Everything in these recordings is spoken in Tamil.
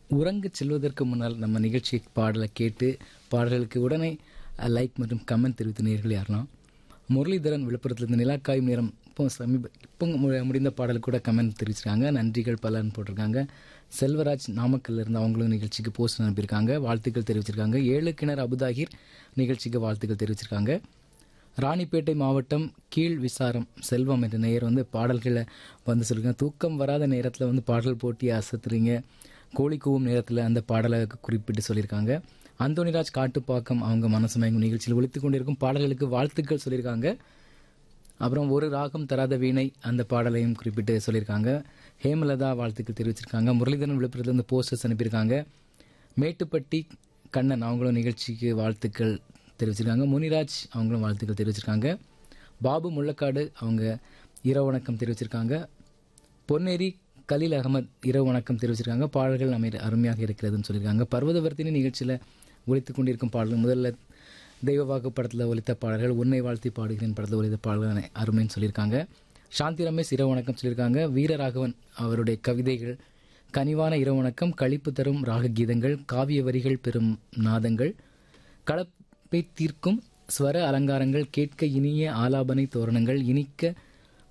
உறங்கச் செல்வதற்கு முன்னால் நம்ம நிகழ்ச்சி பாடலை கேட்டு பாடல்களுக்கு உடனே லைக் மற்றும் கமெண்ட் தெரிவித்த நேர்கள் யாரெல்லாம் முரளிதரன் விழுப்புரத்துலேருந்து நிலாக்காயும் நேரம் இப்போ சமீப இப்போ மு- முடிந்த பாடல் கூட கமெண்ட் தெரிவிச்சிருக்காங்க நன்றிகள் பலன்னு போட்டிருக்காங்க செல்வராஜ் நாமக்கல்ல இருந்து அவங்களும் நிகழ்ச்சிக்கு போஸ்ட் அனுப்பியிருக்காங்க வாழ்த்துக்கள் தெரிவிச்சிருக்காங்க ஏழு கிணறு அபுதாகிர் நிகழ்ச்சிக்கு வாழ்த்துக்கள் தெரிவிச்சிருக்காங்க ராணிப்பேட்டை மாவட்டம் கீழ் விசாரம் செல்வம் என்ற நேயர் வந்து பாடல்களை வந்து சொல்லுங்க தூக்கம் வராத நேரத்தில் வந்து பாடல் போட்டி அசத்துறீங்க கோழி கூவும் நேரத்தில் அந்த பாடலை குறிப்பிட்டு சொல்லியிருக்காங்க அந்தோனிராஜ் காட்டுப்பாக்கம் அவங்க மனசு மயங்கும் நிகழ்ச்சியில் ஒழித்துக் கொண்டிருக்கும் பாடல்களுக்கு வாழ்த்துக்கள் சொல்லியிருக்காங்க அப்புறம் ஒரு ராகம் தராத வீணை அந்த பாடலையும் குறிப்பிட்டு சொல்லியிருக்காங்க ஹேமலதா வாழ்த்துக்கள் தெரிவிச்சிருக்காங்க முரளிதரன் விழுப்புரத்துலேருந்து போஸ்டர்ஸ் அனுப்பியிருக்காங்க மேட்டுப்பட்டி கண்ணன் அவங்களும் நிகழ்ச்சிக்கு வாழ்த்துக்கள் தெரிவிச்சிருக்காங்க முனிராஜ் அவங்களும் வாழ்த்துக்கள் தெரிவிச்சிருக்காங்க பாபு முள்ளக்காடு அவங்க இரவு வணக்கம் தெரிவிச்சிருக்காங்க பொன்னேரி கலீல் அகமத் இரவு வணக்கம் தெரிவிச்சிருக்காங்க பாடல்கள் அமை அருமையாக இருக்கிறதுன்னு சொல்லியிருக்காங்க பர்வதவர்த்தினி நிகழ்ச்சியில் ஒழித்துக் கொண்டிருக்கும் பாடல்கள் முதல்ல தெய்வ வாக்கு படத்தில் ஒலித்த பாடல்கள் உன்னை வாழ்த்தி பாடுகிறேன் படத்தில் ஒலித்த பாடல்கள் அனை- அருமைன்னு சொல்லியிருக்காங்க சாந்தி ரமேஷ் இரவு வணக்கம் சொல்லியிருக்காங்க வீரராகவன் அவருடைய கவிதைகள் கனிவான இரவு வணக்கம் களிப்பு தரும் ராக கீதங்கள் காவிய வரிகள் பெறும் நாதங்கள் கலப்பை தீர்க்கும் ஸ்வர அலங்காரங்கள் கேட்க இனிய ஆலாபனை தோரணங்கள் இனிக்க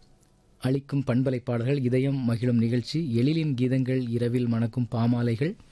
அளிக்கும் பண்பலை பாடல்கள் இதயம் மகிழும் நிகழ்ச்சி எழிலின் கீதங்கள் இரவில் மணக்கும் பாமாலைகள்